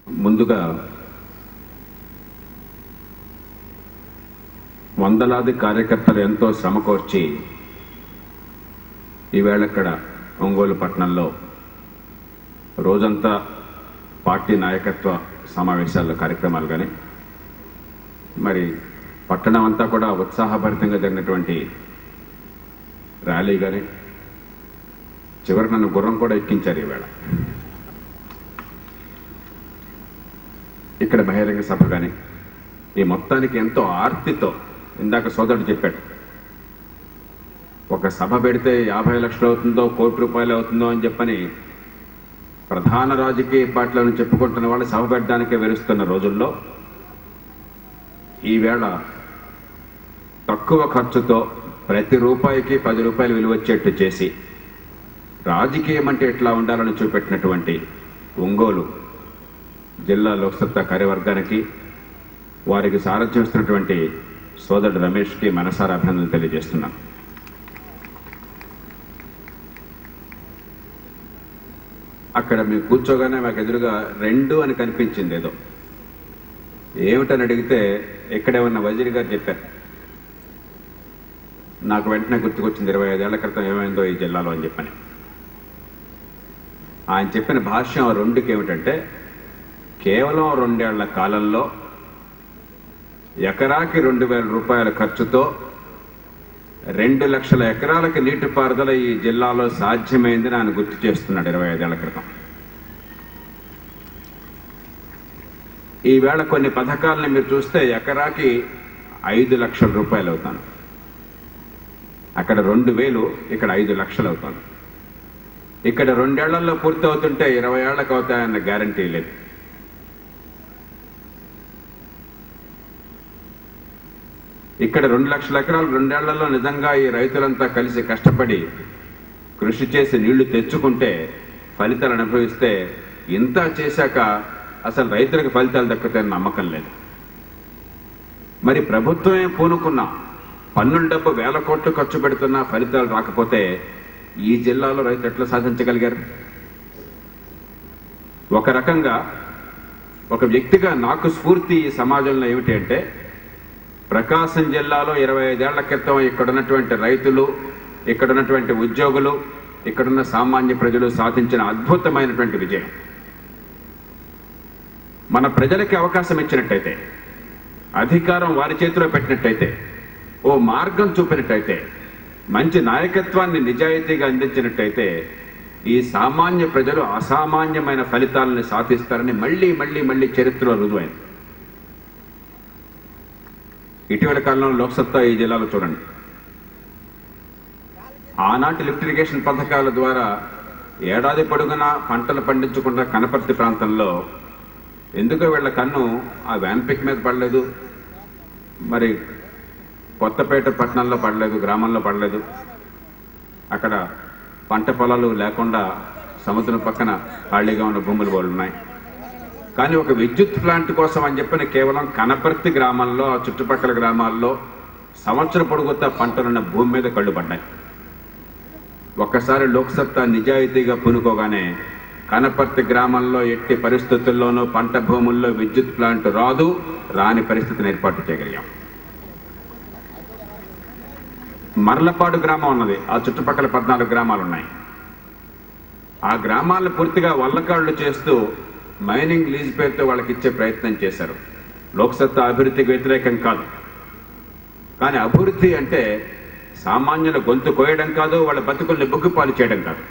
ముందుగా వందలాది కార్యకర్తలు ఎంతో శ్రమ కోర్చి ఈవేళ ఇక్కడ ఒంగోలు పట్టణంలో రోజంతా పార్టీ నాయకత్వ సమావేశాల్లో కార్యక్రమాలు కానీ మరి పట్టణం అంతా కూడా ఉత్సాహభరితంగా జరిగినటువంటి ర్యాలీ కానీ చివరికి నన్ను గుర్రం కూడా ఎక్కించారు ఈవేళ ఇక్కడ బహిరంగ సభ కానీ ఈ మొత్తానికి ఎంతో ఆర్తితో ఇందాక సోదరుడు చెప్పాడు ఒక సభ పెడితే యాభై లక్షలు అవుతుందో కోటి రూపాయలు అవుతుందో అని చెప్పని ప్రధాన రాజకీయ పార్టీలను చెప్పుకుంటున్న వాళ్ళు సభ పెట్టడానికే వెరుస్తున్న రోజుల్లో ఈవేళ తక్కువ ఖర్చుతో ప్రతి రూపాయికి పది రూపాయలు విలువ వచ్చేట్టు చేసి రాజకీయం అంటే ఎట్లా ఉండాలని చూపెట్టినటువంటి ఒంగోలు జిల్లా లోక్సత్తా కార్యవర్గానికి వారికి సారథ్యం ఇస్తున్నటువంటి సోదరుడు రమేష్కి మనసారా అభినందనలు తెలియజేస్తున్నాను అక్కడ మేము కూర్చోగానే మాకు ఎదురుగా రెండు అని కనిపించింది ఏదో ఏమిటని అడిగితే ఇక్కడే ఉన్న వజీర్ గారు చెప్పారు నాకు వెంటనే గుర్తుకొచ్చింది ఇరవై ఐదేళ్ల క్రితం ఏమైందో ఈ జిల్లాలో అని చెప్పని ఆయన చెప్పిన భాష్యం ఆ రెండుకి ఏమిటంటే కేవలం రెండేళ్ల కాలంలో ఎకరాకి రెండు వేల రూపాయల ఖర్చుతో రెండు లక్షల ఎకరాలకి నీటిపారుదల ఈ జిల్లాలో సాధ్యమైందని ఆయన గుర్తు చేస్తున్నాడు ఇరవై ఐదేళ్ల క్రితం ఈవేళ కొన్ని పథకాలను మీరు చూస్తే ఎకరాకి ఐదు లక్షల రూపాయలు అవుతాను అక్కడ రెండు వేలు ఇక్కడ ఐదు లక్షలు అవుతాను ఇక్కడ రెండేళ్లలో పూర్తి అవుతుంటే ఇరవై ఏళ్లకు అవుతాయన్న గ్యారంటీ లేదు ఇక్కడ రెండు లక్షల ఎకరాలు రెండేళ్లలో నిజంగా ఈ రైతులంతా కలిసి కష్టపడి కృషి చేసి నీళ్లు తెచ్చుకుంటే ఫలితాలు అనుభవిస్తే ఇంత చేశాక అసలు రైతులకు ఫలితాలు దక్కుతాయని నమ్మకం లేదు మరి ప్రభుత్వమే పూనుకున్నా పన్నుల డబ్బు వేల కోట్లు ఖర్చు పెడుతున్నా ఫలితాలు రాకపోతే ఈ జిల్లాలో రైతు ఎట్లా సాధించగలిగారు ఒక రకంగా ఒక వ్యక్తిగా నాకు స్ఫూర్తి ఈ సమాజంలో ఏమిటి అంటే ప్రకాశం జిల్లాలో ఇరవై ఐదేళ్ల క్రితం ఇక్కడ ఉన్నటువంటి రైతులు ఇక్కడ ఉన్నటువంటి ఉద్యోగులు ఇక్కడున్న సామాన్య ప్రజలు సాధించిన అద్భుతమైనటువంటి విజయం మన ప్రజలకి అవకాశం ఇచ్చినట్టయితే అధికారం వారి చేతిలో పెట్టినట్టయితే ఓ మార్గం చూపినట్టయితే మంచి నాయకత్వాన్ని నిజాయితీగా అందించినట్టయితే ఈ సామాన్య ప్రజలు అసామాన్యమైన ఫలితాలను సాధిస్తారని మళ్ళీ మళ్ళీ మళ్ళీ చరిత్రలో రుజువైంది ఇటీవల కాలంలో లోక్సత్తా ఈ జిల్లాలో చూడండి ఆనాటి లిఫ్ట్ ఇరిగేషన్ పథకాల ద్వారా ఏడాది పొడుగునా పంటలు పండించకుండా కనపర్తి ప్రాంతంలో ఎందుకో వీళ్ళ కన్ను ఆ వ్యాన్పిక్ మీద పడలేదు మరి కొత్తపేట పట్టణంలో పడలేదు గ్రామంలో పడలేదు అక్కడ పంట పొలాలు లేకుండా సముద్రం పక్కన ఖాళీగా ఉన్న భూములు కూడా ఉన్నాయి కానీ ఒక విద్యుత్ ప్లాంట్ కోసం అని చెప్పిన కేవలం కనపర్తి గ్రామంలో ఆ చుట్టుపక్కల గ్రామాల్లో సంవత్సరం పొడుగుతా పంటలున్న భూమి మీద కళ్ళు పడ్డాయి ఒక్కసారి లోక్సత్తా నిజాయితీగా పూనుకోగానే కనపర్తి గ్రామంలో ఎట్టి పరిస్థితుల్లోనూ పంట భూముల్లో విద్యుత్ ప్లాంట్ రాదు రాని పరిస్థితిని ఏర్పాటు చేయగలిగాం మర్లపాడు గ్రామం ఉన్నది ఆ చుట్టుపక్కల పద్నాలుగు గ్రామాలు ఉన్నాయి ఆ గ్రామాలను పూర్తిగా వల్లకాళ్ళు చేస్తూ మైనింగ్ లీజ్ పేరుతో వాళ్ళకి ఇచ్చే ప్రయత్నం చేశారు లోక్సత్తా అభివృద్ధికి వ్యతిరేకం కాదు కానీ అభివృద్ధి అంటే సామాన్యుల గొంతు కోయడం కాదు వాళ్ళ బతుకుల్ని బుగ్గుపాలు చేయడం కాదు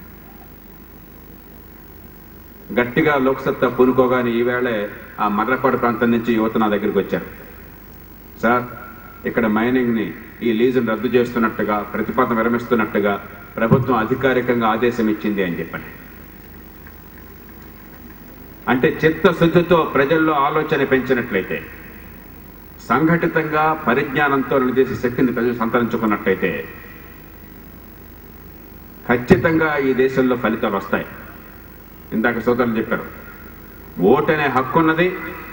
గట్టిగా లోక్సత్తా పూనుకోగానే ఈవేళే ఆ మర్రపాడు ప్రాంతం నుంచి యువత నా దగ్గరికి వచ్చారు సార్ ఇక్కడ మైనింగ్ ని ఈ లీజును రద్దు చేస్తున్నట్టుగా ప్రతిపాదన విరమిస్తున్నట్టుగా ప్రభుత్వం అధికారికంగా ఆదేశం ఇచ్చింది అని చెప్పండి అంటే చిత్తశుద్ధితో ప్రజల్లో ఆలోచన పెంచినట్లయితే సంఘటితంగా పరిజ్ఞానంతో నిలదీసే శక్తిని ప్రజలు సంతరించుకున్నట్టయితే ఖచ్చితంగా ఈ దేశంలో ఫలితాలు వస్తాయి ఇందాక సోదరులు చెప్పారు ఓటనే హక్కు ఉన్నది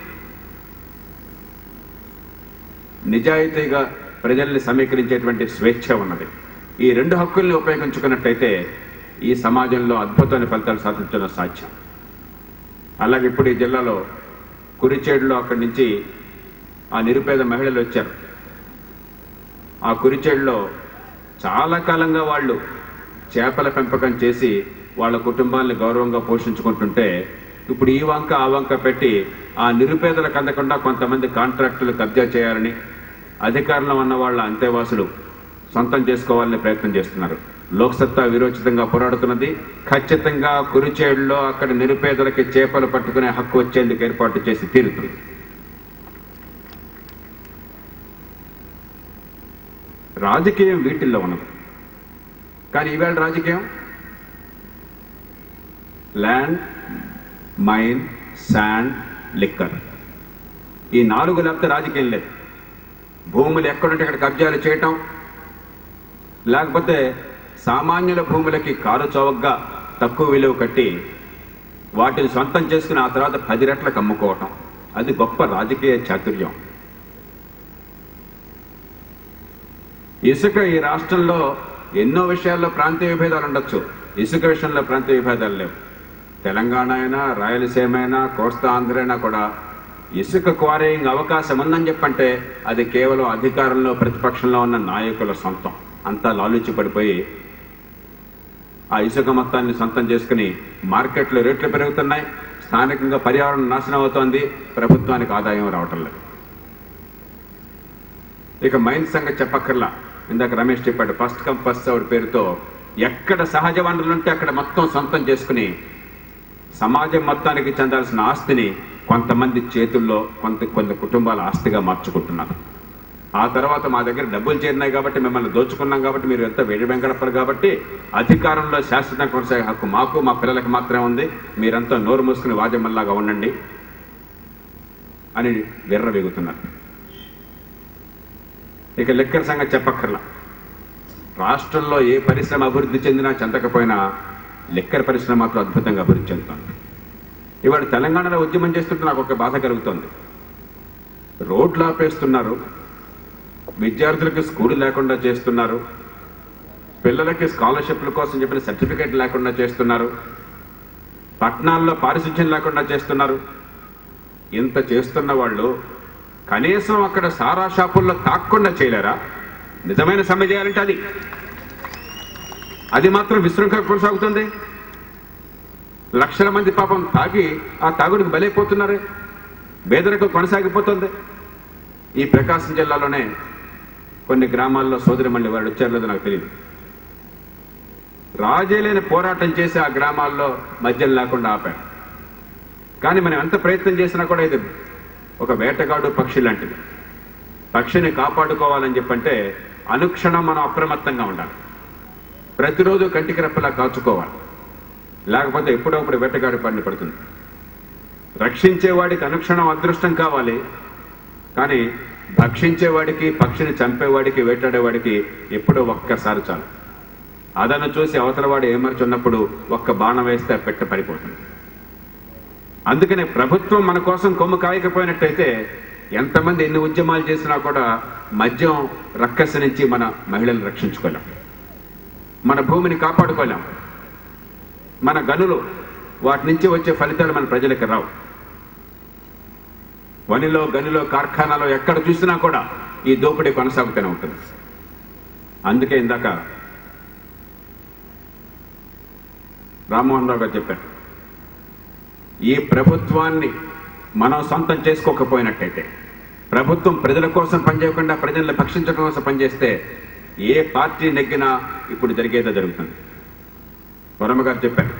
నిజాయితీగా ప్రజల్ని సమీకరించేటువంటి స్వేచ్ఛ ఉన్నది ఈ రెండు హక్కుల్ని ఉపయోగించుకున్నట్టయితే ఈ సమాజంలో అద్భుతమైన ఫలితాలు సాధించడం సాధ్యం అలాగే ఇప్పుడు ఈ జిల్లాలో కురిచేడులో అక్కడి నుంచి ఆ నిరుపేద మహిళలు వచ్చారు ఆ కురిచేడులో చాలా కాలంగా వాళ్ళు చేపల పెంపకం చేసి వాళ్ళ కుటుంబాన్ని గౌరవంగా పోషించుకుంటుంటే ఇప్పుడు ఈ వంక ఆ వంక పెట్టి ఆ నిరుపేదలకు అందకుండా కొంతమంది కాంట్రాక్టులు కబ్జా చేయాలని అధికారంలో ఉన్న వాళ్ళ అంతేవాసులు సొంతం చేసుకోవాలని ప్రయత్నం చేస్తున్నారు లోక్సత్తా విరోచితంగా పోరాడుతున్నది ఖచ్చితంగా కురిచేడులో అక్కడ నిరుపేదలకి చేపలు పట్టుకునే హక్కు వచ్చేందుకు ఏర్పాటు చేసి తీరుతుంది రాజకీయం వీటిల్లో ఉన్నది కానీ ఈవేళ రాజకీయం ల్యాండ్ మైన్ శాండ్ లిక్కర్ ఈ నాలుగు లేకపోతే రాజకీయం లేదు భూములు ఎక్కడుంటే అక్కడ కబ్జాలు చేయటం లేకపోతే సామాన్యుల భూములకి కారు చౌకగా తక్కువ విలువ కట్టి వాటిని సొంతం చేసుకుని ఆ తర్వాత పది రెట్లకు అమ్ముకోవటం అది గొప్ప రాజకీయ చాతుర్యం ఇసుక ఈ రాష్ట్రంలో ఎన్నో విషయాల్లో ప్రాంతీయ విభేదాలు ఉండొచ్చు ఇసుక విషయంలో ప్రాంతీయ విభేదాలు లేవు తెలంగాణ అయినా రాయలసీమ అయినా కోస్తా ఆంధ్ర అయినా కూడా ఇసుక క్వారీయింగ్ అవకాశం ఉందని చెప్పంటే అది కేవలం అధికారంలో ప్రతిపక్షంలో ఉన్న నాయకుల సొంతం అంతా లాలుచి పడిపోయి ఆ ఇసుక మొత్తాన్ని సొంతం చేసుకుని మార్కెట్లో రేట్లు పెరుగుతున్నాయి స్థానికంగా పర్యావరణం నాశనం అవుతోంది ప్రభుత్వానికి ఆదాయం రావటం లేదు ఇక మైన్స్ సంగతి చెప్పక్కర్లా ఇందాక రమేష్ చెప్పాడు ఫస్ట్ కమ్ ఫస్ట్ సర్వ్డ్ పేరుతో ఎక్కడ సహజ వనరులు ఉంటే అక్కడ మొత్తం సొంతం చేసుకుని సమాజం మొత్తానికి చెందాల్సిన ఆస్తిని కొంతమంది చేతుల్లో కొంత కొన్ని కుటుంబాల ఆస్తిగా మార్చుకుంటున్నారు ఆ తర్వాత మా దగ్గర డబ్బులు చేరినాయి కాబట్టి మిమ్మల్ని దోచుకున్నాం కాబట్టి మీరు ఎంత వేడి వెంకటప్పరు కాబట్టి అధికారంలో శాశ్వతంగా కొనసాగే హక్కు మాకు మా పిల్లలకి మాత్రమే ఉంది మీరంతా నోరు మూసుకుని వాజమ్మల్లాగా ఉండండి అని విర్రవీగుతున్నారు ఇక లెక్కల సంగతి చెప్పక్కర్లా రాష్ట్రంలో ఏ పరిశ్రమ అభివృద్ధి చెందినా చెందకపోయినా లెక్కర పరిశ్రమ మాత్రం అద్భుతంగా అభివృద్ధి చెందుతుంది ఇవాళ తెలంగాణలో ఉద్యమం చేస్తుంటే నాకు ఒక బాధ కలుగుతోంది రోడ్లు ఆపేస్తున్నారు విద్యార్థులకు స్కూల్ లేకుండా చేస్తున్నారు పిల్లలకి స్కాలర్షిప్ల కోసం చెప్పిన సర్టిఫికేట్ లేకుండా చేస్తున్నారు పట్టణాల్లో పారిశుధ్యం లేకుండా చేస్తున్నారు ఇంత చేస్తున్న వాళ్ళు కనీసం అక్కడ సారా షాపుల్లో తాక్కుండా చేయలేరా నిజమైన సమ్మె చేయాలంటే అది అది మాత్రం విశృంఖల కొనసాగుతుంది లక్షల మంది పాపం తాగి ఆ తాగుడికి బలైపోతున్నారే పేదరికం కొనసాగిపోతుంది ఈ ప్రకాశం జిల్లాలోనే కొన్ని గ్రామాల్లో సోదరి మళ్ళీ వారు వచ్చారు లేదో నాకు తెలియదు రాజేలేని పోరాటం చేసి ఆ గ్రామాల్లో మద్యం లేకుండా ఆపారు కానీ మనం ఎంత ప్రయత్నం చేసినా కూడా ఇది ఒక వేటగాడు పక్షి లాంటిది పక్షిని కాపాడుకోవాలని చెప్పంటే అనుక్షణం మనం అప్రమత్తంగా ఉండాలి ప్రతిరోజు కంటికి రెప్పలా కాచుకోవాలి లేకపోతే ఎప్పుడప్పుడు వేటగాడి పడిన పడుతుంది రక్షించేవాడికి అనుక్షణం అదృష్టం కావాలి కానీ భక్షించేవాడికి పక్షిని చంపేవాడికి వేటాడేవాడికి ఎప్పుడో ఒక్కసారి చాలు అదను చూసి అవతలవాడు ఏమర్చున్నప్పుడు ఒక్క బాణం వేస్తే ఆ పెట్ట పడిపోతుంది అందుకనే ప్రభుత్వం మన కోసం కొమ్ము కాయకపోయినట్టయితే ఎంతమంది ఎన్ని ఉద్యమాలు చేసినా కూడా మద్యం రక్కసి నుంచి మన మహిళలను రక్షించుకోలేం మన భూమిని కాపాడుకోలేం మన గనులు వాటి నుంచి వచ్చే ఫలితాలు మన ప్రజలకు రావు వనిలో గనిలో కార్ఖానాలో ఎక్కడ చూసినా కూడా ఈ దోపిడీ కొనసాగుతూనే ఉంటుంది అందుకే ఇందాక రామ్మోహన్ రావు గారు చెప్పారు ఈ ప్రభుత్వాన్ని మనం సొంతం చేసుకోకపోయినట్టయితే ప్రభుత్వం ప్రజల కోసం పనిచేయకుండా ప్రజల్ని భక్షించడం కోసం పనిచేస్తే ఏ పార్టీ నెగ్గినా ఇప్పుడు జరిగేదో జరుగుతుంది వరమ గారు చెప్పారు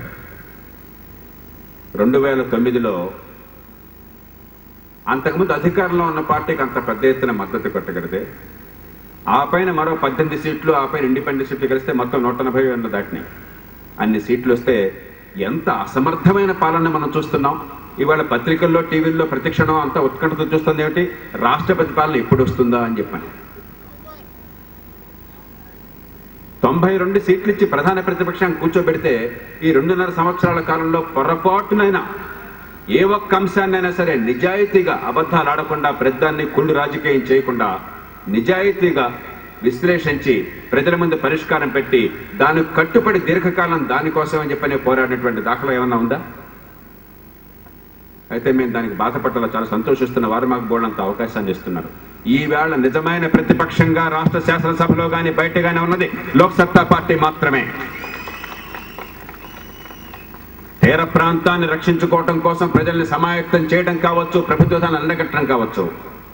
రెండు వేల తొమ్మిదిలో అంతకుముందు అధికారంలో ఉన్న పార్టీకి అంత పెద్ద ఎత్తున మద్దతు కొట్టగలితే ఆ పైన మరో పద్దెనిమిది సీట్లు ఆ పైన ఇండిపెండెంట్ సీట్లు కలిస్తే మొత్తం నూట ఎనభై వంద దాటినాయి అన్ని సీట్లు వస్తే ఎంత అసమర్థమైన పాలన మనం చూస్తున్నాం ఇవాళ పత్రికల్లో టీవీల్లో ప్రతిక్షణం అంతా ఉత్కంఠతో చూస్తుంది ఏమిటి రాష్ట్రపతి పాలన ఎప్పుడు వస్తుందా అని చెప్పని తొంభై రెండు సీట్లు ఇచ్చి ప్రధాన ప్రతిపక్షం కూర్చోబెడితే ఈ రెండున్నర సంవత్సరాల కాలంలో పొరపాటునైనా ఏ ఒక్క అంశాన్నైనా సరే నిజాయితీగా అబద్ధాలు ఆడకుండా ప్రధాన్ని కుళ్ళు రాజకీయం చేయకుండా నిజాయితీగా విశ్లేషించి ప్రజల ముందు పరిష్కారం పెట్టి దానికి కట్టుబడి దీర్ఘకాలం దానికోసం అని చెప్పని పోరాడినటువంటి దాఖలా ఏమన్నా ఉందా అయితే మేము దానికి బాధపడాలో చాలా సంతోషిస్తున్న వారు మాకు బోర్డంత అవకాశాన్ని ఇస్తున్నారు ఈవేళ నిజమైన ప్రతిపక్షంగా రాష్ట్ర శాసనసభలో కానీ బయట కానీ ఉన్నది లోక్సత్తా పార్టీ మాత్రమే తీర ప్రాంతాన్ని రక్షించుకోవటం కోసం ప్రజల్ని సమాయత్తం చేయడం కావచ్చు ప్రభుత్వాన్ని అండగట్టడం కావచ్చు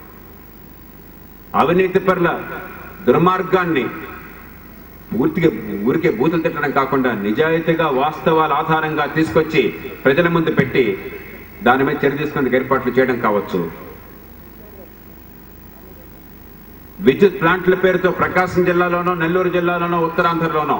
అవినీతి పరుల దుర్మార్గాన్ని పూర్తిగా ఊరికే బూతులు తిట్టడం కాకుండా నిజాయితీగా వాస్తవాల ఆధారంగా తీసుకొచ్చి ప్రజల ముందు పెట్టి దాని మీద చర్య తీసుకునేందుకు ఏర్పాట్లు చేయడం కావచ్చు విద్యుత్ ప్లాంట్ల పేరుతో ప్రకాశం జిల్లాలోనో నెల్లూరు జిల్లాలోనో ఉత్తరాంధ్రలోనో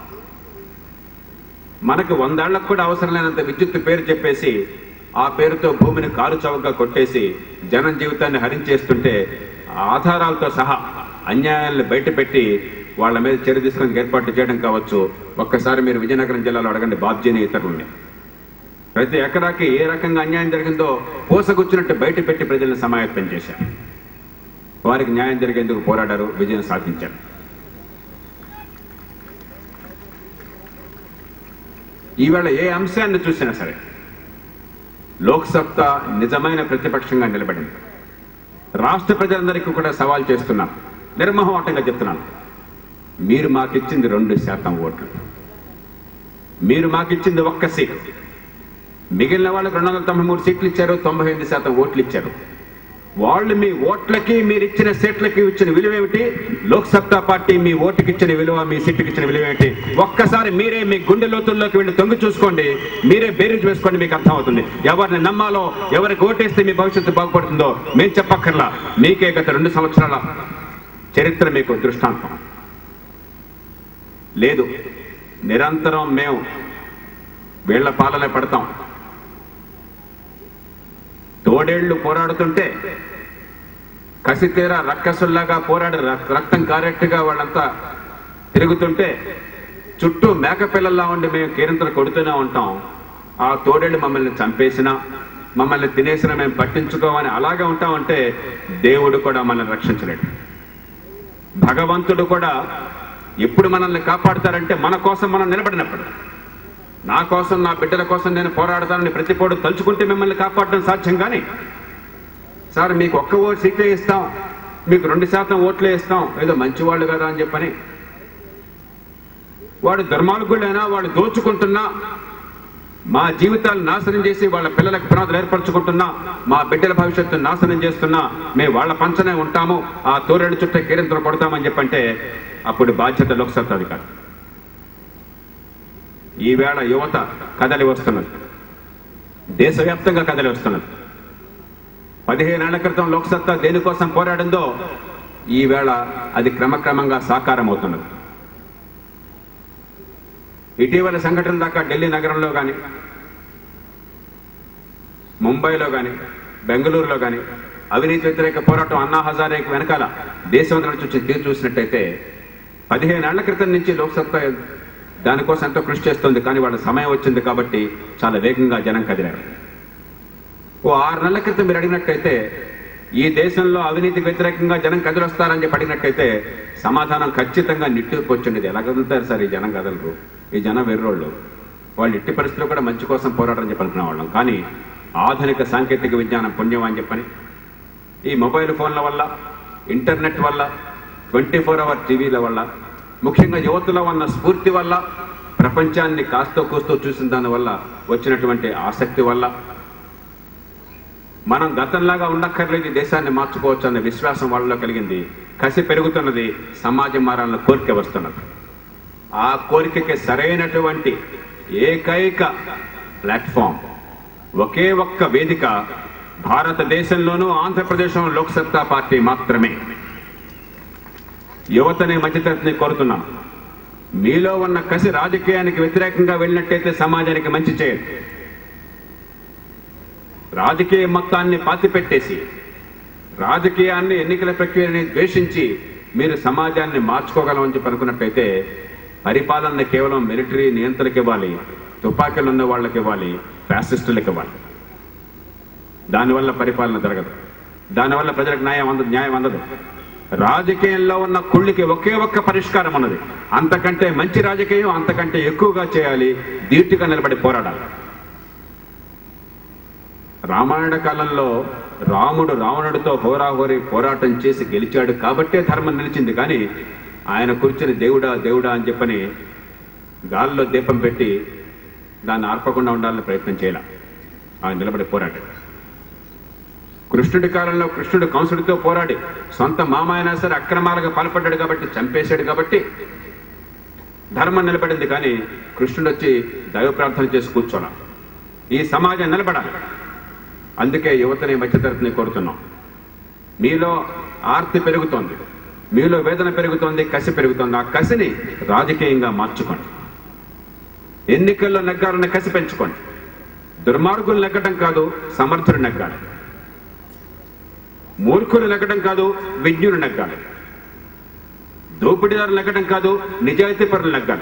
మనకు వందేళ్లకు కూడా అవసరం లేనంత విద్యుత్ పేరు చెప్పేసి ఆ పేరుతో భూమిని కారు చౌకగా కొట్టేసి జనం జీవితాన్ని హరించేస్తుంటే ఆ ఆధారాలతో సహా అన్యాయాలను బయటపెట్టి వాళ్ళ మీద చర్య తీసుకుని ఏర్పాట్లు చేయడం కావచ్చు ఒక్కసారి మీరు విజయనగరం జిల్లాలో అడగండి బాబ్జీని ఇతరుల్ని ప్రతి ఎకరాకి ఏ రకంగా అన్యాయం జరిగిందో పూసగుచ్చినట్టు బయట పెట్టి ప్రజల్ని సమాయత్తం చేశారు వారికి న్యాయం జరిగేందుకు పోరాడారు విజయం సాధించారు ఈవేళ ఏ అంశాన్ని చూసినా సరే లోక్సత్తా నిజమైన ప్రతిపక్షంగా నిలబడింది రాష్ట్ర ప్రజలందరికీ కూడా సవాల్ చేస్తున్నాను నిర్మోహమాటంగా చెప్తున్నాను మీరు మాకిచ్చింది రెండు శాతం ఓట్లు మీరు మాకిచ్చింది ఒక్క సీట్ మిగిలిన వాళ్ళకి రెండు వందల తొంభై మూడు సీట్లు ఇచ్చారు తొంభై ఎనిమిది శాతం ఓట్లు ఇచ్చారు వాళ్ళు మీ ఓట్లకి మీరు ఇచ్చిన సీట్లకి ఇచ్చిన విలువ ఏమిటి లోక్సత్తా పార్టీ మీ ఓటుకి ఇచ్చిన విలువ మీ సీటుకి ఇచ్చిన విలువ ఏమిటి ఒక్కసారి మీరే మీ గుండె లోతుల్లోకి వెళ్ళి తొంగి చూసుకోండి మీరే బేరీజ్ వేసుకోండి మీకు అర్థమవుతుంది ఎవరిని నమ్మాలో ఎవరికి ఓటేస్తే మీ భవిష్యత్తు బాగుపడుతుందో మేము చెప్పక్కర్లా మీకే గత రెండు సంవత్సరాల చరిత్ర మీకు దృష్టాంతం లేదు నిరంతరం మేము వీళ్ల పాలన పడతాం తోడేళ్లు పోరాడుతుంటే కసితీర రక్కసుల్లాగా పోరాడి రక్- రక్తం కారెట్టుగా వాళ్ళంతా తిరుగుతుంటే చుట్టూ మేకపిల్లల్లా ఉండి మేము కేరింతలు కొడుతూనే ఉంటాం ఆ తోడేళ్ళు మమ్మల్ని చంపేసినా మమ్మల్ని తినేసినా మేము పట్టించుకోమని అలాగే ఉంటామంటే దేవుడు కూడా మనల్ని రక్షించలేడు భగవంతుడు కూడా ఎప్పుడు మనల్ని కాపాడుతారంటే మన కోసం మనం నిలబడినప్పుడు నా కోసం నా బిడ్డల కోసం నేను పోరాడతానని ప్రతిపోడు తలుచుకుంటే మిమ్మల్ని కాపాడడం సాధ్యం కానీ సార్ మీకు ఒక్క ఓటు సీట్లే ఇస్తాం మీకు రెండు శాతం ఓట్లే ఇస్తాం ఏదో మంచివాళ్ళు కదా అని చెప్పని వాడు దుర్మార్గుడైనా వాడు దోచుకుంటున్నా మా జీవితాలు నాశనం చేసి వాళ్ళ పిల్లలకు పునాదులు ఏర్పరచుకుంటున్నా మా బిడ్డల భవిష్యత్తు నాశనం చేస్తున్నా మేము వాళ్ళ పంచనే ఉంటాము ఆ తోరేడు చుట్టూ కేరింతలు కొడతామని చెప్పంటే అప్పుడు బాధ్యత లోక్సత్తాది కాదు ఈవేళ యువత కదలి వస్తున్నది దేశవ్యాప్తంగా కదలి వస్తున్నది పదిహేనేళ్ల క్రితం లోక్సత్తా దేనికోసం పోరాడిందో ఈవేళ అది క్రమక్రమంగా సాకారం అవుతున్నది ఇటీవల సంఘటన దాకా ఢిల్లీ నగరంలో కానీ ముంబైలో కానీ బెంగళూరులో కానీ అవినీతి వ్యతిరేక పోరాటం అన్నా హజారేకి వెనకాల దేశం చూసి తీరు చూసినట్టయితే పదిహేనేళ్ల క్రితం నుంచి లోక్సత్తా దానికోసం ఎంతో కృషి చేస్తుంది కానీ వాళ్ళ సమయం వచ్చింది కాబట్టి చాలా వేగంగా జనం కదిలారు ఓ ఆరు నెలల క్రితం మీరు అడిగినట్టయితే ఈ దేశంలో అవినీతికి వ్యతిరేకంగా జనం కదిలొస్తారని చెప్పి అడిగినట్టయితే సమాధానం ఖచ్చితంగా నిట్టుకొచ్చిండేది ఎలా కదులుతారు సార్ ఈ జనం కదలరు ఈ జనం వెర్రోళ్ళు వాళ్ళు ఇట్టి పరిస్థితుల్లో కూడా మంచి కోసం పోరాటం చెప్పి అనుకునే వాళ్ళం కానీ ఆధునిక సాంకేతిక విజ్ఞానం పుణ్యం అని చెప్పని ఈ మొబైల్ ఫోన్ల వల్ల ఇంటర్నెట్ వల్ల ట్వంటీ ఫోర్ అవర్ టీవీల వల్ల ముఖ్యంగా యువతలో ఉన్న స్ఫూర్తి వల్ల ప్రపంచాన్ని కాస్తో కూస్తో చూసిన దాని వల్ల వచ్చినటువంటి ఆసక్తి వల్ల మనం గతంలాగా ఉండక్కర్లేదు ఈ దేశాన్ని మార్చుకోవచ్చు అన్న విశ్వాసం వాళ్ళలో కలిగింది కసి పెరుగుతున్నది సమాజం మారాలన్న కోరిక వస్తున్నది ఆ కోరికకి సరైనటువంటి ఏకైక ప్లాట్ఫామ్ ఒకే ఒక్క వేదిక భారతదేశంలోనూ ఆంధ్రప్రదేశ్లో లోక్సత్తా పార్టీ మాత్రమే యువతని మధ్యతరగతిని కోరుతున్నాం మీలో ఉన్న కసి రాజకీయానికి వ్యతిరేకంగా వెళ్ళినట్టయితే సమాజానికి మంచి చేయదు రాజకీయ మొత్తాన్ని పాతిపెట్టేసి రాజకీయాన్ని ఎన్నికల ప్రక్రియని ద్వేషించి మీరు సమాజాన్ని మార్చుకోగలమని చెప్పి అనుకున్నట్టయితే పరిపాలన కేవలం మిలిటరీ నియంత్రణకి ఇవ్వాలి తుపాకీలు ఉన్న వాళ్ళకి ఇవ్వాలి ఫ్యాసిస్టులకు ఇవ్వాలి దానివల్ల పరిపాలన జరగదు దానివల్ల ప్రజలకు న్యాయం అందదు న్యాయం అందదు రాజకీయంలో ఉన్న కుళ్ళికి ఒకే ఒక్క పరిష్కారం ఉన్నది అంతకంటే మంచి రాజకీయం అంతకంటే ఎక్కువగా చేయాలి ధీటుగా నిలబడి పోరాడాలి రామాయణ కాలంలో రాముడు రావణుడితో హోరాహోరీ పోరాటం చేసి గెలిచాడు కాబట్టే ధర్మం నిలిచింది కానీ ఆయన కూర్చుని దేవుడా దేవుడా అని చెప్పని గాల్లో దీపం పెట్టి దాన్ని ఆర్పకుండా ఉండాలని ప్రయత్నం చేయాల ఆయన నిలబడి పోరాడు కృష్ణుడి కాలంలో కృష్ణుడు కంసుడితో పోరాడి సొంత మామ అయినా సరే అక్రమాలకు పాల్పడ్డాడు కాబట్టి చంపేశాడు కాబట్టి ధర్మం నిలబడింది కానీ కృష్ణుడు వచ్చి దైవ ప్రార్థన చేసి కూర్చోలా ఈ సమాజం నిలబడాలి అందుకే యువతని మధ్యతరగతిని కోరుతున్నాం మీలో ఆర్తి పెరుగుతోంది మీలో వేదన పెరుగుతోంది కసి పెరుగుతోంది ఆ కసిని రాజకీయంగా మార్చుకోండి ఎన్నికల్లో నెగ్గాలన్న కసి పెంచుకోండి దుర్మార్గులు నెగ్గడం కాదు సమర్థులు నెగ్గాలి మూర్ఖులు నెగ్గడం కాదు విజ్ఞులు నెగ్గాలి దోపిడీదారులు నెగ్గడం కాదు నిజాయితీ పరులు నెగ్గాలి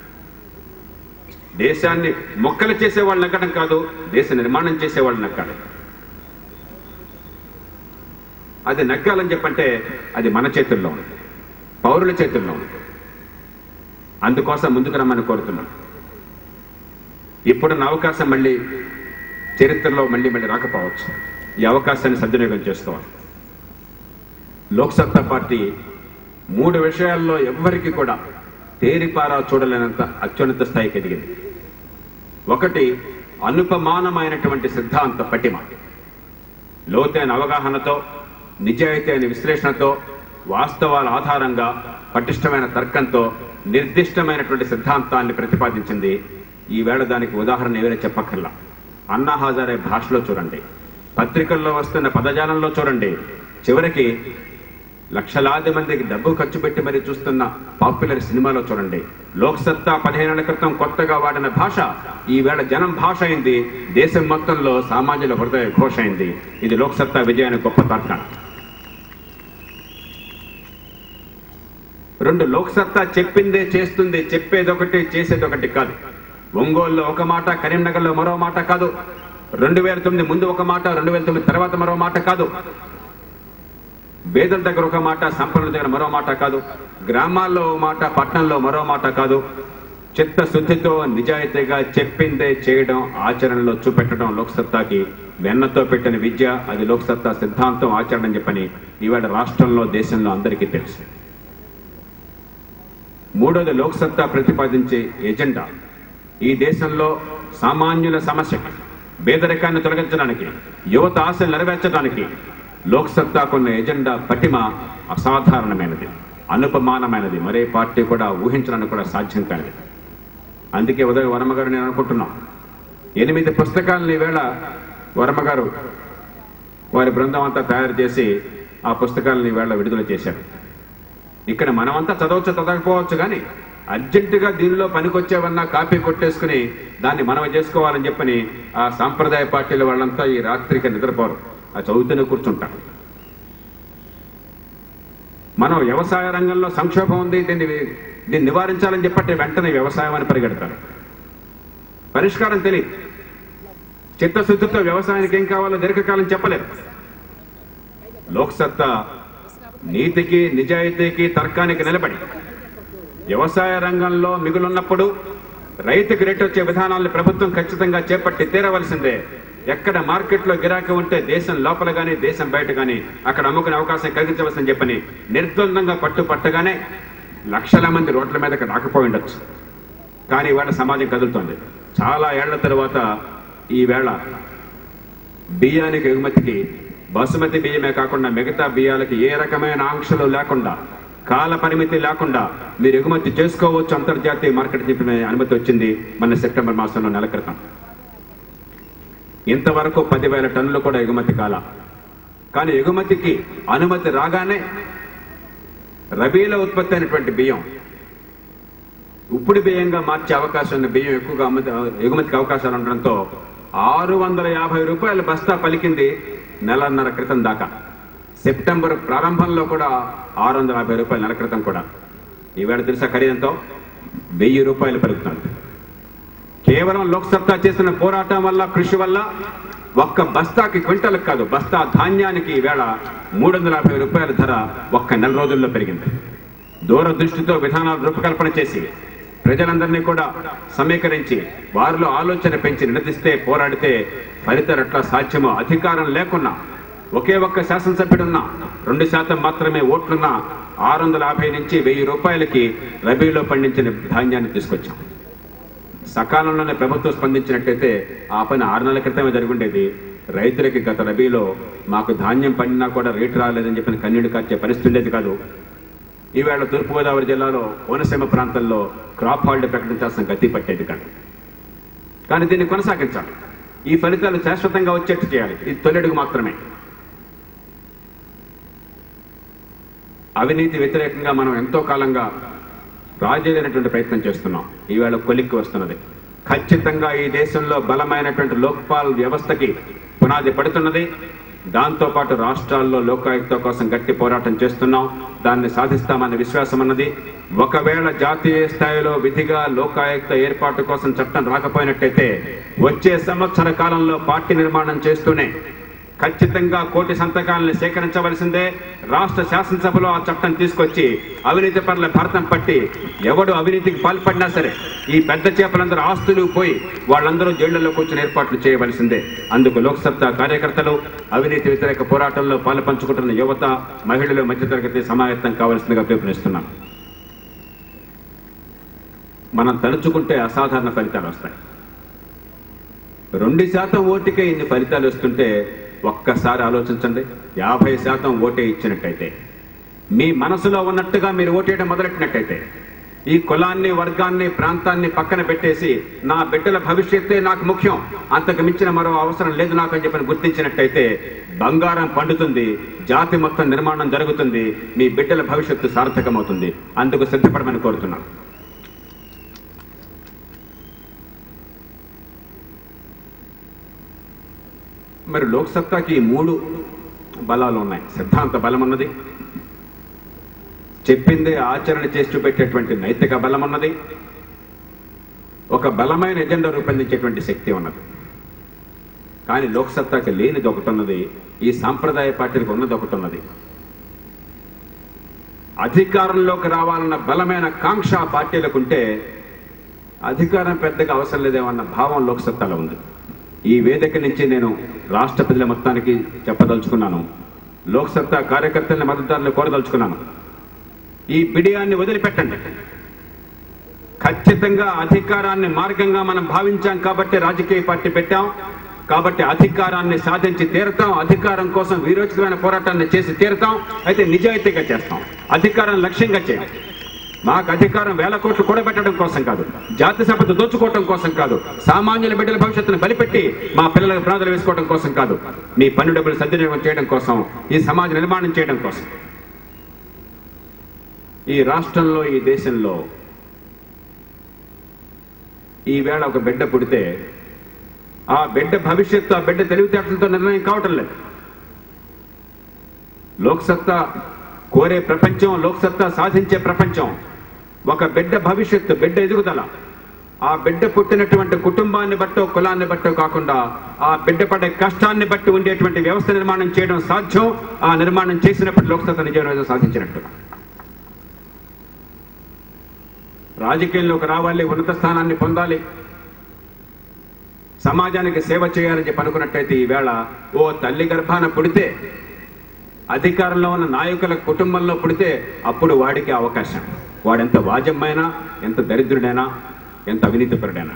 దేశాన్ని మొక్కలు చేసేవాళ్ళు నెగ్గడం కాదు దేశ నిర్మాణం చేసేవాళ్ళు నెగ్గాలి అది నెగ్గాలని చెప్పంటే అది మన చేతుల్లో ఉంది పౌరుల చేతుల్లో ఉంది అందుకోసం ముందుకు రమ్మని కోరుతున్నాం ఇప్పుడున్న అవకాశం మళ్ళీ చరిత్రలో మళ్ళీ మళ్ళీ రాకపోవచ్చు ఈ అవకాశాన్ని సద్వినియోగం చేసుకోవాలి లోక్సత్తా పార్టీ మూడు విషయాల్లో ఎవ్వరికి కూడా తేరిపారా చూడలేనంత అత్యున్నత స్థాయికి ఎదిగింది ఒకటి అనుపమానమైనటువంటి సిద్ధాంత పటిమ లోతైన అవగాహనతో నిజాయితీ అయిన విశ్లేషణతో వాస్తవాల ఆధారంగా పటిష్టమైన తర్కంతో నిర్దిష్టమైనటువంటి సిద్ధాంతాన్ని ప్రతిపాదించింది ఈవేళ దానికి ఉదాహరణ ఏమైనా చెప్పక్కర్లా అన్నా హజారే భాషలో చూడండి పత్రికల్లో వస్తున్న పదజాలంలో చూడండి చివరికి లక్షలాది మందికి డబ్బు ఖర్చు పెట్టి మరీ చూస్తున్న పాపులర్ సినిమాలో చూడండి లోక్సత్తా పదిహేనేళ్ల క్రితం కొత్తగా వాడిన భాష ఈవేళ జనం భాష అయింది దేశం మొత్తంలో సామాజిక హృదయ ఘోష అయింది ఇది లోక్సత్తా విజయానికి గొప్ప తర్కం రెండు లోక్సత్తా చెప్పిందే చేస్తుంది చెప్పేదొకటి చేసేదొకటి కాదు ఒంగోలులో ఒక మాట కరీంనగర్లో మరో మాట కాదు రెండు వేల తొమ్మిది ముందు ఒక మాట రెండు వేల తొమ్మిది తర్వాత మరో మాట కాదు వేదల దగ్గర ఒక మాట సంపన్నుల దగ్గర మరో మాట కాదు గ్రామాల్లో ఓ మాట పట్టణంలో మరో మాట కాదు చిత్తశుద్ధితో నిజాయితీగా చెప్పిందే చేయడం ఆచరణలో చూపెట్టడం లోక్సత్తాకి వెన్నతో పెట్టిన విద్య అది లోక్సత్తా సిద్ధాంతం ఆచరణ అని చెప్పని ఈవేళ రాష్ట్రంలో దేశంలో అందరికీ తెలుసు మూడోది లోక్సత్తా ప్రతిపాదించే ఎజెండా ఈ దేశంలో సామాన్యుల సమస్యకి పేదరికాన్ని తొలగించడానికి యువత ఆశలు నెరవేర్చడానికి లోక్సత్తాకున్న ఎజెండా పటిమ అసాధారణమైనది అనుపమానమైనది మరే పార్టీ కూడా ఊహించడానికి కూడా సాధ్యం కానిది అందుకే ఉదయ వర్మ గారు నేను అనుకుంటున్నాం ఎనిమిది పుస్తకాలను ఈవేళ వర్మ గారు వారి బృందం అంతా తయారు చేసి ఆ పుస్తకాలను ఈవేళ విడుదల చేశారు ఇక్కడ మనమంతా చదవచ్చు చదవకపోవచ్చు కానీ అర్జెంటుగా దీనిలో పనికొచ్చేవన్నా కాపీ కొట్టేసుకుని దాన్ని మనం చేసుకోవాలని చెప్పని ఆ సాంప్రదాయ పార్టీల వాళ్ళంతా ఈ రాత్రికి నిద్రపోరు ఆ చదువుతూనే కూర్చుంటారు మనం వ్యవసాయ రంగంలో సంక్షోభం ఉంది దీన్ని దీన్ని నివారించాలని చెప్పంటే వెంటనే వ్యవసాయం అని పరిగెడతారు పరిష్కారం తెలియదు చిత్తశుద్ధితో వ్యవసాయానికి ఏం కావాలో దీర్ఘకాలం చెప్పలేరు లోక్సత్తా నీతికి నిజాయితీకి తర్కానికి నిలబడి వ్యవసాయ రంగంలో మిగులున్నప్పుడు రైతుకి రేటు వచ్చే విధానాలను ప్రభుత్వం ఖచ్చితంగా చేపట్టి తీరవలసిందే ఎక్కడ మార్కెట్లో గిరాకీ ఉంటే దేశం లోపల గానీ దేశం బయట గానీ అక్కడ అమ్ముకునే అవకాశం కలిగించవలసిందని చెప్పని నిర్ద్వందంగా పట్టు పట్టగానే లక్షల మంది రోడ్ల మీదకి రాకపోయి ఉండొచ్చు కానీ ఇవాళ సమాజం కదులుతోంది చాలా ఏళ్ల తరువాత ఈ వేళ బియ్యానికి ఎగుమతికి బాసుమతి బియ్యమే కాకుండా మిగతా బియ్యాలకి ఏ రకమైన ఆంక్షలు లేకుండా కాల పరిమితి లేకుండా మీరు ఎగుమతి చేసుకోవచ్చు అంతర్జాతీయ మార్కెట్ చెప్పిన అనుమతి వచ్చింది మన సెప్టెంబర్ మాసంలో నెల క్రితం ఇంతవరకు పదివేల టన్నులు కూడా ఎగుమతి కాల కానీ ఎగుమతికి అనుమతి రాగానే రబీలో ఉత్పత్తి అయినటువంటి బియ్యం ఉప్పుడు బియ్యంగా మార్చే అవకాశం ఉన్న బియ్యం ఎక్కువగా అమ్ము- ఎగుమతికి అవకాశాలు ఉండడంతో ఆరు వందల యాభై రూపాయల బస్తా పలికింది నెలన్నర క్రితం దాకా సెప్టెంబర్ ప్రారంభంలో కూడా ఆరు వందల యాభై రూపాయలు నెల క్రితం కూడా ఈవేళ తెలుసా ఖరీదంతో వెయ్యి రూపాయలు పలుకుతుంది కేవలం లోక్సత్తా చేసిన పోరాటం వల్ల కృషి వల్ల ఒక్క బస్తాకి క్వింటల్ కాదు బస్తా ధాన్యానికి ఈవేళ మూడు వందల యాభై రూపాయల ధర ఒక్క నెల రోజుల్లో పెరిగింది దూరదృష్టితో విధానాలు రూపకల్పన చేసి ప్రజలందరినీ కూడా సమీకరించి వారిలో ఆలోచన పెంచి నిలదీస్తే పోరాడితే ఫలితాలు ఎట్లా సాధ్యమో అధికారం లేకున్నా ఒకే ఒక్క శాసనసభ్యుడున్నా రెండు శాతం మాత్రమే ఓట్లున్నా ఆరు వందల యాభై నుంచి వెయ్యి రూపాయలకి రబీలో పండించిన ధాన్యాన్ని తీసుకొచ్చాం సకాలంలోనే ప్రభుత్వం స్పందించినట్టయితే ఆ పని ఆరు నెలల క్రితమే జరుగుండేది రైతులకి గత రబీలో మాకు ధాన్యం పండినా కూడా రేటు రాలేదని చెప్పిన కన్నీడు కార్చే పరిస్థితి ఉండేది కాదు ఈవేళ తూర్పుగోదావరి జిల్లాలో కోనసీమ ప్రాంతంలో క్రాప్ హాలిడే ప్రకటించాల్సిన గతి పట్టేది కాదు కానీ దీన్ని కొనసాగించాలి ఈ ఫలితాలు శాశ్వతంగా వచ్చేట్టు చేయాలి ఇది తొలెడుగు మాత్రమే అవినీతి వ్యతిరేకంగా మనం ఎంతో కాలంగా రాజేదైనటువంటి ప్రయత్నం చేస్తున్నాం ఈవేళ కొలిక్కి వస్తున్నది ఖచ్చితంగా ఈ దేశంలో బలమైనటువంటి లోక్పాల్ వ్యవస్థకి పునాది పడుతున్నది దాంతో పాటు రాష్ట్రాల్లో లోకాయుక్త కోసం గట్టి పోరాటం చేస్తున్నాం దాన్ని సాధిస్తామన్న విశ్వాసం అన్నది ఒకవేళ జాతీయ స్థాయిలో విధిగా లోకాయుక్త ఏర్పాటు కోసం చట్టం రాకపోయినట్టయితే వచ్చే సంవత్సర కాలంలో పార్టీ నిర్మాణం చేస్తూనే ఖచ్చితంగా కోటి సంతకాలను సేకరించవలసిందే రాష్ట్ర శాసనసభలో ఆ చట్టం తీసుకొచ్చి అవినీతి పరుల భరతం పట్టి ఎవడు అవినీతికి పాల్పడినా సరే ఈ పెద్ద చేపలందరూ ఆస్తులు పోయి వాళ్ళందరూ జైళ్లలో కూర్చొని ఏర్పాట్లు చేయవలసిందే అందుకు లోక్సత్తా కార్యకర్తలు అవినీతి వ్యతిరేక పోరాటంలో పాలు పంచుకుంటున్న యువత మహిళలు మధ్యతరగతి సమాయత్తం కావాల్సిందిగా పిలుపునిస్తున్నాం మనం తలుచుకుంటే అసాధారణ ఫలితాలు వస్తాయి రెండు శాతం ఓటుకే ఇన్ని ఫలితాలు వస్తుంటే ఒక్కసారి ఆలోచించండి యాభై శాతం ఓటే ఇచ్చినట్టయితే మీ మనసులో ఉన్నట్టుగా మీరు ఓటేయడం మొదలెట్టినట్టయితే ఈ కులాన్ని వర్గాన్ని ప్రాంతాన్ని పక్కన పెట్టేసి నా బిడ్డల భవిష్యత్తే నాకు ముఖ్యం అంతకు మించిన మరో అవసరం లేదు నాకు అని చెప్పని గుర్తించినట్టయితే బంగారం పండుతుంది జాతి మొత్తం నిర్మాణం జరుగుతుంది మీ బిడ్డల భవిష్యత్తు సార్థకమవుతుంది అందుకు సిద్ధపడమని కోరుతున్నాను మరి లోక్సత్తాకి ఈ మూడు బలాలు ఉన్నాయి సిద్ధాంత బలం ఉన్నది చెప్పిందే ఆచరణ చేసి చూపెట్టేటువంటి నైతిక బలం ఉన్నది ఒక బలమైన ఎజెండా రూపొందించేటువంటి శక్తి ఉన్నది కానీ లోక్సత్తాకి లేనిది ఒకటి ఉన్నది ఈ సాంప్రదాయ పార్టీలకు ఉన్నది ఒకటి ఉన్నది అధికారంలోకి రావాలన్న బలమైన కాంక్ష ఆ పార్టీలకు ఉంటే అధికారం పెద్దగా అవసరం లేదేమన్న భావం లోక్సత్తాలో ఉంది ఈ వేదిక నుంచి నేను రాష్ట్ర ప్రజల మొత్తానికి చెప్పదలుచుకున్నాను లోక్సత్తా కార్యకర్తల్ని మద్దతుదారులు కోరదలుచుకున్నాను ఈ బిడియాన్ని వదిలిపెట్టండి ఖచ్చితంగా అధికారాన్ని మార్గంగా మనం భావించాం కాబట్టి రాజకీయ పార్టీ పెట్టాం కాబట్టి అధికారాన్ని సాధించి తీరతాం అధికారం కోసం వీరోచితమైన పోరాటాన్ని చేసి తీరతాం అయితే నిజాయితీగా చేస్తాం అధికారం లక్ష్యంగా చేయాలి మాకు అధికారం వేల కోట్లు కూడబెట్టడం కోసం కాదు జాతి సంపద దోచుకోవడం కోసం కాదు సామాన్యుల బిడ్డల భవిష్యత్తును బలిపెట్టి మా పిల్లలకు ప్రాణాలు వేసుకోవడం కోసం కాదు మీ పన్ను డబ్బులు సద్వినియోగం చేయడం కోసం ఈ సమాజ నిర్మాణం చేయడం కోసం ఈ రాష్ట్రంలో ఈ దేశంలో ఈ వేళ ఒక బిడ్డ పుడితే ఆ బిడ్డ భవిష్యత్తు ఆ బిడ్డ తెలివితేటలతో నిర్ణయం కావటం లేదు లోక్సత్తా కోరే ప్రపంచం లోక్సత్తా సాధించే ప్రపంచం ఒక బిడ్డ భవిష్యత్తు బిడ్డ ఎదుగుదల ఆ బిడ్డ పుట్టినటువంటి కుటుంబాన్ని బట్టో కులాన్ని బట్టో కాకుండా ఆ బిడ్డ పడే కష్టాన్ని బట్టి ఉండేటువంటి వ్యవస్థ నిర్మాణం చేయడం సాధ్యం ఆ నిర్మాణం చేసినప్పుడు లోక్సత్తా నిజమైన సాధించినట్టుగా రాజకీయంలోకి రావాలి ఉన్నత స్థానాన్ని పొందాలి సమాజానికి సేవ చేయాలని చెప్పి అనుకున్నట్టయితే ఈవేళ ఓ తల్లి గర్భాన పుడితే అధికారంలో ఉన్న నాయకుల కుటుంబంలో పుడితే అప్పుడు వాడికి అవకాశం వాడెంత వాజమ్మైనా ఎంత దరిద్రుడైనా ఎంత అవినీతిపరుడైనా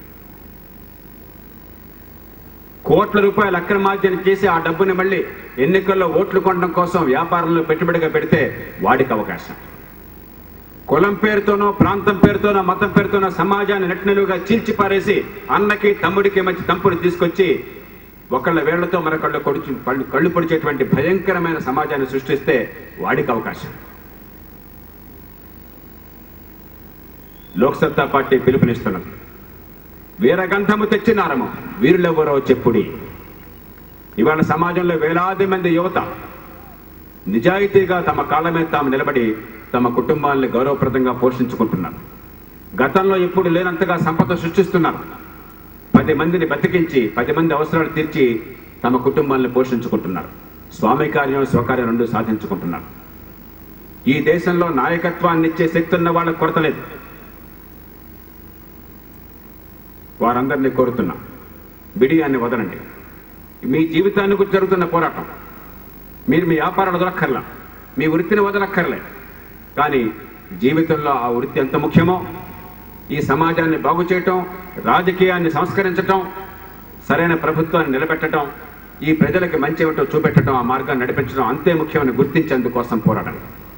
కోట్ల రూపాయలు అక్రమార్జన చేసి ఆ డబ్బుని మళ్ళీ ఎన్నికల్లో ఓట్లు కొనడం కోసం వ్యాపారంలో పెట్టుబడిగా పెడితే వాడికి అవకాశం కులం పేరుతోనో ప్రాంతం పేరుతోనో మతం పేరుతోనో సమాజాన్ని నెట్టినలుగా చీల్చి పారేసి అన్నకి తమ్ముడికి మధ్య తంపుని తీసుకొచ్చి ఒకళ్ళ వేళ్లతో మరొకళ్ళ కొడుచు పళ్ళు కళ్ళు పొడిచేటువంటి భయంకరమైన సమాజాన్ని సృష్టిస్తే వాడికి అవకాశం లోక్సత్తా పార్టీ పిలుపునిస్తున్నది వీరగంధము తెచ్చినారము వీరులెవరో చెప్పుడి ఇవాళ సమాజంలో వేలాది మంది యువత నిజాయితీగా తమ కాళ్ళ మీద తాము నిలబడి తమ కుటుంబాలను గౌరవప్రదంగా పోషించుకుంటున్నారు గతంలో ఎప్పుడు లేనంతగా సంపద సృష్టిస్తున్నారు పది మందిని బతికించి పది మంది అవసరాలు తీర్చి తమ కుటుంబాలను పోషించుకుంటున్నారు స్వామి కార్యం స్వకార్యం రెండు సాధించుకుంటున్నారు ఈ దేశంలో నాయకత్వాన్ని ఇచ్చే శక్తి ఉన్న వాళ్ళకు కొరత లేదు వారందరినీ కోరుతున్నా బిడియాన్ని వదలండి మీ జీవితానికి జరుగుతున్న పోరాటం మీరు మీ వ్యాపారాలు వదలక్కర్లా మీ వృత్తిని వదలక్కర్లే కానీ జీవితంలో ఆ వృత్తి ఎంత ముఖ్యమో ఈ సమాజాన్ని బాగు చేయటం రాజకీయాన్ని సంస్కరించటం సరైన ప్రభుత్వాన్ని నిలబెట్టడం ఈ ప్రజలకి మంచి ఏమిటో చూపెట్టడం ఆ మార్గాన్ని నడిపించడం అంతే ముఖ్యమని గుర్తించేందుకోసం పోరాటం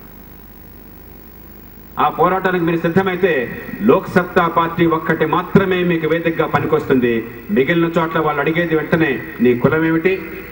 ఆ పోరాటానికి మీరు సిద్ధమైతే లోక్ సత్తా పార్టీ ఒక్కటి మాత్రమే మీకు వేదికగా పనికొస్తుంది మిగిలిన చోట్ల వాళ్ళు అడిగేది వెంటనే నీ కులం ఏమిటి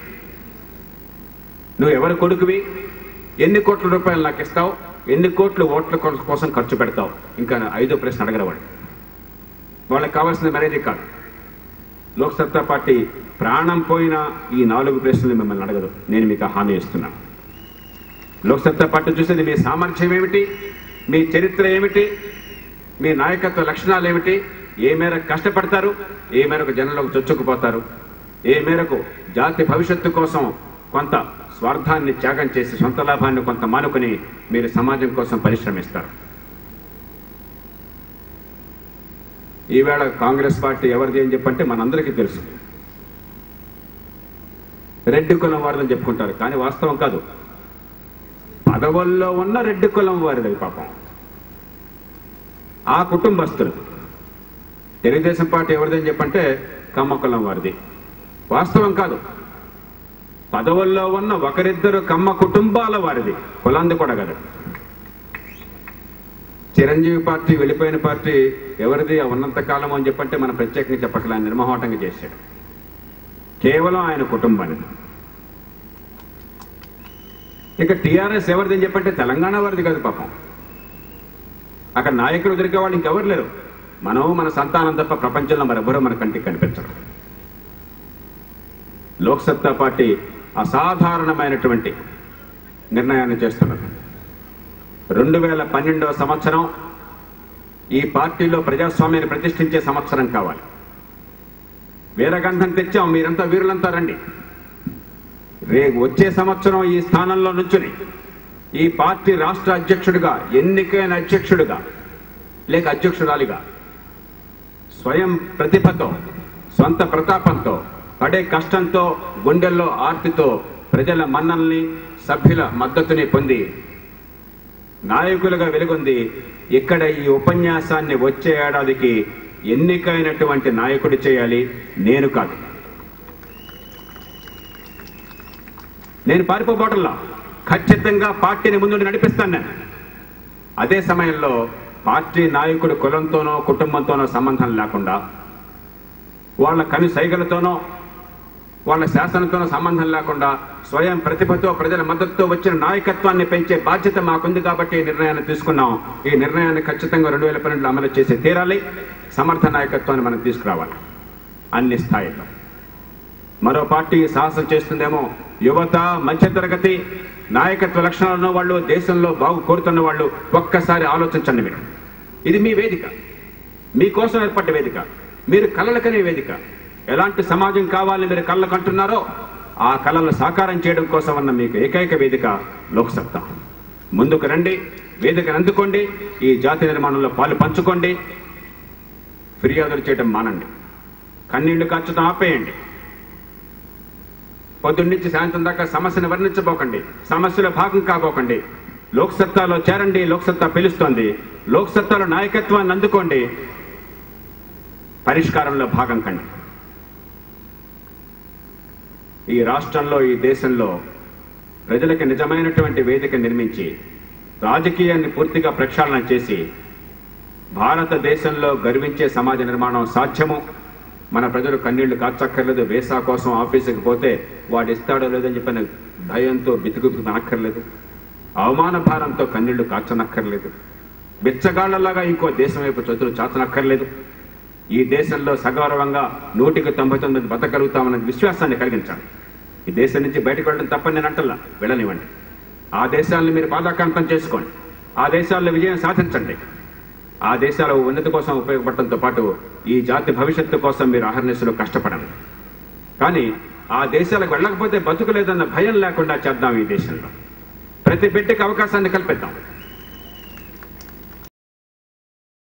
నువ్వు ఎవరి కొడుకువి ఎన్ని కోట్ల రూపాయలు నాకు ఇస్తావు ఎన్ని కోట్లు ఓట్ల కొ- కోసం ఖర్చు పెడతావు ఇంకా ఐదో ప్రశ్న అడగరవాడు వాళ్ళకి కావాల్సిన మరేది కాదు లోక్ సత్తా పార్టీ ప్రాణం పోయిన ఈ నాలుగు ప్రశ్నలు మిమ్మల్ని అడగదు నేను మీకు ఆ హామీ ఇస్తున్నాను లోక్ సత్తా పార్టీ చూసేది మీ సామర్థ్యం ఏమిటి మీ చరిత్ర ఏమిటి మీ నాయకత్వ లక్షణాలు ఏమిటి ఏ మేరకు కష్టపడతారు ఏ మేరకు జనంలోకి చొచ్చుకుపోతారు ఏ మేరకు జాతి భవిష్యత్తు కోసం కొంత స్వార్థాన్ని త్యాగం చేసి సొంత లాభాన్ని కొంత మానుకుని మీరు సమాజం కోసం పరిశ్రమిస్తారు ఈవేళ కాంగ్రెస్ పార్టీ ఎవరిది అని చెప్పంటే మనందరికీ తెలుసు రెడ్డి కులం వారిదని చెప్పుకుంటారు కానీ వాస్తవం కాదు పదవుల్లో ఉన్న రెడ్డి కులం వారిది పాపం ఆ కుటుంబస్తులు తెలుగుదేశం పార్టీ ఎవరిదని చెప్పంటే కమ్మ కులం వారిది వాస్తవం కాదు పదవుల్లో ఉన్న ఒకరిద్దరు కమ్మ కుటుంబాల వారిది కులాంది కూడా కదా చిరంజీవి పార్టీ వెళ్ళిపోయిన పార్టీ ఎవరిది ఉన్నంత కాలం అని చెప్పంటే మనం ప్రత్యేకంగా చెప్పట్లే ఆయన నిర్మహోటంగా చేశాడు కేవలం ఆయన కుటుంబానికి ఇక టీఆర్ఎస్ ఎవరిది అని చెప్పంటే తెలంగాణ వారిది కాదు పాపం అక్కడ నాయకులు దొరికే వాళ్ళు ఇంకెవరు లేరు మనం మన సంతానం తప్ప ప్రపంచంలో మరెవ్వరూ మన కంటికి కనిపించరు లోక్సత్తా పార్టీ అసాధారణమైనటువంటి నిర్ణయాన్ని చేస్తున్నది రెండు వేల పన్నెండవ సంవత్సరం ఈ పార్టీలో ప్రజాస్వామ్యాన్ని ప్రతిష్ఠించే సంవత్సరం కావాలి వీరగంధం తెచ్చాం మీరంతా వీరులంతా రండి రే వచ్చే సంవత్సరం ఈ స్థానంలో నుంచుని ఈ పార్టీ రాష్ట్ర అధ్యక్షుడిగా ఎన్నికైన అధ్యక్షుడిగా లేక అధ్యక్షురాలిగా స్వయం ప్రతిభతో సొంత ప్రతాపంతో పడే కష్టంతో గుండెల్లో ఆర్తితో ప్రజల మన్నల్ని సభ్యుల మద్దతుని పొంది నాయకులుగా వెలుగొంది ఇక్కడ ఈ ఉపన్యాసాన్ని వచ్చే ఏడాదికి ఎన్నికైనటువంటి నాయకుడు చేయాలి నేను కాదు నేను పారిపోబోటంలో ఖచ్చితంగా పార్టీని ముందుండి నడిపిస్తాను నేను అదే సమయంలో పార్టీ నాయకుడు కులంతోనో కుటుంబంతోనో సంబంధం లేకుండా వాళ్ళ కను సైగలతోనో వాళ్ళ శాసనంతోనో సంబంధం లేకుండా స్వయం ప్రతిభతో ప్రజల మద్దతుతో వచ్చిన నాయకత్వాన్ని పెంచే బాధ్యత మాకుంది కాబట్టి ఈ నిర్ణయాన్ని తీసుకున్నాం ఈ నిర్ణయాన్ని ఖచ్చితంగా రెండు వేల పన్నెండులో అమలు చేసి తీరాలి సమర్థ నాయకత్వాన్ని మనం తీసుకురావాలి అన్ని స్థాయిల్లో మరో పార్టీ సాహసం చేస్తుందేమో యువత మధ్యతరగతి నాయకత్వ లక్షణాలు ఉన్న వాళ్ళు దేశంలో బాగు కోరుతున్న వాళ్ళు ఒక్కసారి ఆలోచించండి మీరు ఇది మీ వేదిక మీకోసం ఏర్పడ్డ వేదిక మీరు కలలకనే వేదిక ఎలాంటి సమాజం కావాలని మీరు కళ్ళకు అంటున్నారో ఆ కళలను సాకారం చేయడం కోసం అన్న మీకు ఏకైక వేదిక లోక్సత్తా ముందుకు రండి వేదికను అందుకోండి ఈ జాతి నిర్మాణంలో పాలు పంచుకోండి ఫిర్యాదులు చేయడం మానండి కన్నీళ్లు కార్చడం ఆపేయండి పొద్దున్నుంచి సాయంత్రం దాకా సమస్యను వర్ణించబోకండి సమస్యలో భాగం కాబోకండి లోక్సత్తాలో చేరండి లోక్సత్తా పిలుస్తోంది లోక్సత్తాలో నాయకత్వాన్ని అందుకోండి పరిష్కారంలో భాగం కండి ఈ రాష్ట్రంలో ఈ దేశంలో ప్రజలకు నిజమైనటువంటి వేదిక నిర్మించి రాజకీయాన్ని పూర్తిగా ప్రక్షాళన చేసి భారతదేశంలో గర్వించే సమాజ నిర్మాణం సాధ్యము మన ప్రజలు కన్నీళ్లు కాచక్కర్లేదు వేసా కోసం ఆఫీసుకి పోతే వాడు ఇస్తాడో లేదని చెప్పిన భయంతో బితుకు అనక్కర్లేదు అవమాన భారంతో కన్నీళ్లు కాచనక్కర్లేదు బిచ్చగాళ్లలాగా ఇంకో దేశం వైపు చతులు చాచనక్కర్లేదు ఈ దేశంలో సగౌరవంగా నూటికి తొంభై తొమ్మిది బతకగలుగుతామన్న విశ్వాసాన్ని కలిగించాలి ఈ దేశం నుంచి బయటకు వెళ్ళడం తప్పని నేను అంటల్లా వెళ్ళనివ్వండి ఆ దేశాలను మీరు పాదాకాంతం చేసుకోండి ఆ దేశాల్లో విజయం సాధించండి ఆ దేశాల ఉన్నతి కోసం ఉపయోగపడటంతో పాటు ఈ జాతి భవిష్యత్తు కోసం మీరు అహర్నిశలు కష్టపడండి కానీ ఆ దేశాలకు వెళ్ళకపోతే బతుకులేదన్న భయం లేకుండా చేద్దాం ఈ దేశంలో ప్రతి బిడ్డకి అవకాశాన్ని కల్పిద్దాం